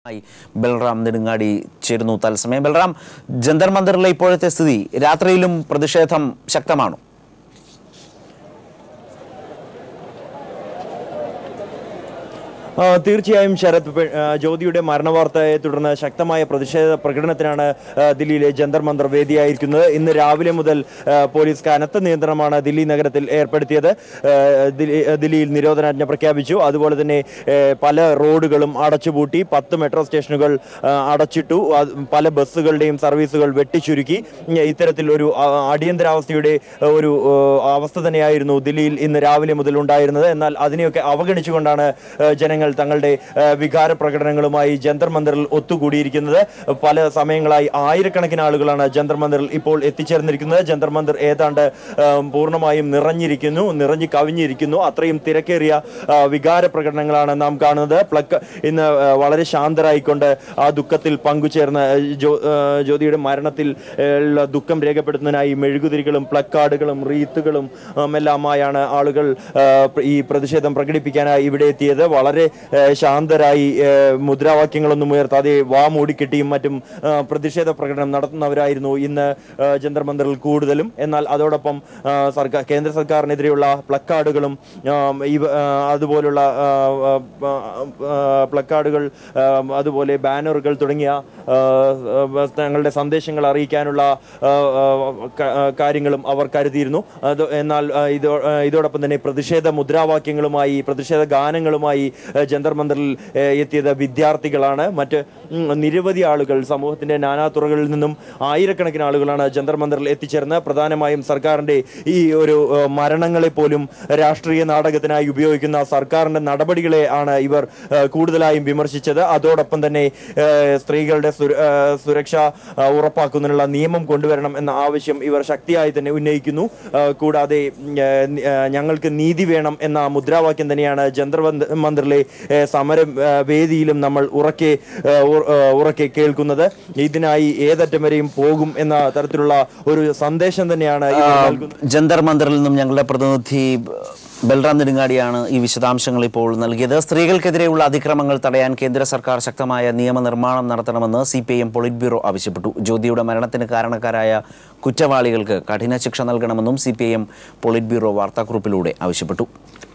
ായി ബൽറാം നെടുങ്ങാടി ചേരുന്നു തത്സമയം ബൽറാം ജന്തർ മന്ദിറിലെ ഇപ്പോഴത്തെ സ്ഥിതി രാത്രിയിലും പ്രതിഷേധം ശക്തമാണോ ആ, തീർച്ചയായും ശരത് പെ- ആ, ജ്യോതിയുടെ മരണവാർത്തയെ തുടർന്ന് ശക്തമായ പ്രതിഷേധ പ്രകടനത്തിനാണ് ആ, ദില്ലിയിലെ ജന്തർ മന്ദർ വേദിയായിരിക്കുന്നത് ഇന്ന് രാവിലെ മുതൽ ആ, പോലീസ് കനത്ത നിയന്ത്രണമാണ് ദില്ലി നഗരത്തിൽ ഏർപ്പെടുത്തിയത് ആ, ദില്ലി- ദില്ലിയിൽ നിരോധനാജ്ഞ പ്രഖ്യാപിച്ചു അതുപോലെ തന്നെ ഏ, പല റോഡുകളും അടച്ചുപൂട്ടി പത്ത് മെട്രോ സ്റ്റേഷനുകൾ ആ, അടച്ചിട്ടു അത് പല ബസ്സുകളുടെയും സർവീസുകൾ വെട്ടിച്ചുരുക്കി ഉം, ഇത്തരത്തിൽ ഒരു ആ, അടിയന്തരാവസ്ഥയുടെ ആ, ഒരു ആ, അവസ്ഥ തന്നെയായിരുന്നു ദില്ലിയിൽ ഇന്ന് രാവിലെ മുതൽ ഉണ്ടായിരുന്നത് എന്നാൽ അതിനെയൊക്കെ അവഗണിച്ചുകൊണ്ടാണ് ആ, ജനങ്ങൾ തങ്ങളുടെ ആ, വികാര പ്രകടനങ്ങളുമായി ജന്തർ മന്ദിറിൽ ഒത്തുകൂടിയിരിക്കുന്നത് പല സമയങ്ങളായി ആയിരക്കണക്കിന് ആളുകളാണ് ജന്തർ മന്ദിറിൽ ഇപ്പോൾ എത്തിച്ചേർന്നിരിക്കുന്നത് ജന്തർ മന്ദിർ ഏതാണ്ട് ആ, പൂർണ്ണമായും നിറഞ്ഞിരിക്കുന്നു നിറഞ്ഞു കവിഞ്ഞിരിക്കുന്നു അത്രയും തിരക്കേറിയ ആ, വികാര പ്രകടനങ്ങളാണ് നാം കാണുന്നത് പ്ലക്ക് ഇന്ന് ആ, വളരെ ശാന്തരായിക്കൊണ്ട് ആ ദുഃഖത്തിൽ പങ്കുചേർന്ന് ആ, ജ്യോ- ആ, ജ്യോതിയുടെ മരണത്തിൽ ആ, ഉള്ള ദുഃഖം രേഖപ്പെടുത്തുന്നതിനായി മെഴുകുതിരികളും പ്ലക്കാർഡുകളും റീത്തുകളും ഉം, എല്ലാമായാണ് ആളുകൾ ആ, പ്ര- ഈ പ്രതിഷേധം പ്രകടിപ്പിക്കാനായി ഇവിടെ എത്തിയത് വളരെ ആ, ശാന്തരായി ആ, മുദ്രാവാക്യങ്ങളൊന്നും ഉയർത്താതെ വാ മൂടിക്കെട്ടിയും മറ്റും ആ, പ്രതിഷേധ പ്രകടനം നടത്തുന്നവരായിരുന്നു ഇന്ന് ആ, ജന്തർ മന്ദിറിൽ കൂടുതലും എന്നാൽ അതോടൊപ്പം ആ, സർക്കാർ കേന്ദ്ര സർക്കാരിനെതിരെയുള്ള പ്ലക്കാർഡുകളും ആ, ഇവ- ആ, അതുപോലുള്ള ആ, ആ, ആ, പ്ലക്കാർഡുകൾ ആ, അതുപോലെ ബാനറുകൾ തുടങ്ങിയ ആ, ആ, തങ്ങളുടെ സന്ദേശങ്ങൾ അറിയിക്കാനുള്ള ആ, ആ, ക- ആ, കാര്യങ്ങളും അവർ കരുതിയിരുന്നു അത് എന്നാൽ ആ, ഇതോ ആ, ഇതോടൊപ്പം തന്നെ പ്രതിഷേധ മുദ്രാവാക്യങ്ങളുമായി പ്രതിഷേധ ഗാനങ്ങളുമായി ആ, ജന്തർ മന്ദിറിൽ ആ, എത്തിയത് വിദ്യാർത്ഥികളാണ് മറ്റ് ഉം, നിരവധി ആളുകൾ സമൂഹത്തിന്റെ നാനാതുറകളിൽ നിന്നും ആയിരക്കണക്കിന് ആളുകളാണ് ജന്തർ മന്ദിറിൽ എത്തിച്ചേർന്ന് പ്രധാനമായും സർക്കാരിന്റെ ഈ ഒരു ആ, മരണങ്ങളെ പോലും രാഷ്ട്രീയ നാടകത്തിനായി ഉപയോഗിക്കുന്ന സർക്കാരിന്റെ നടപടികളെ ആണ് ഇവർ ആ, കൂടുതലായും വിമർശിച്ചത് അതോടൊപ്പം തന്നെ ആ, സ്ത്രീകളുടെ സുര- ആ, സുരക്ഷ ആ, ഉറപ്പാക്കുന്നതിനുള്ള നിയമം കൊണ്ടുവരണം എന്ന ആവശ്യം ഇവർ ശക്തിയായി തന്നെ ഉന്നയിക്കുന്നു ആ, കൂടാതെ ഉം, ആ, നി- ആ, ഞങ്ങൾക്ക് നീതി വേണം എന്ന മുദ്രാവാക്യം തന്നെയാണ് ജന്തർ മന്ദ- മന്ദിറിലെ ആ, സമര ആ, വേദിയിലും നമ്മൾ ഉറക്കെ ആ, ഉറ- ആ, ഉറക്കെ കേൾക്കുന്നത് ഇതിനായി ഏതറ്റം വരെയും പോകും എന്ന തരത്തിലുള്ള ഒരു സന്ദേശം തന്നെയാണ് ഇവർ നൽകുന്നത് ജന്തർ മന്ദിറിൽ നിന്നും ഞങ്ങളുടെ പ്രതിനിധി ബൽറാം നെടുങ്ങാടിയാണ് ഈ വിശദാംശങ്ങൾ ഇപ്പോൾ നൽകിയത് സ്ത്രീകൾക്കെതിരെയുള്ള അതിക്രമങ്ങൾ തടയാൻ കേന്ദ്ര സർക്കാർ ശക്തമായ നിയമനിർമ്മാണം നടത്തണമെന്ന് C P I M politburo ആവശ്യപ്പെട്ടു ജ്യോതിയുടെ മരണത്തിന് കാരണക്കാരായ കുറ്റവാളികൾക്ക് കഠിന ശിക്ഷ നൽകണമെന്നും C P I M politburo വാർത്താക്കുറിപ്പിലൂടെ ആവശ്യപ്പെട്ടു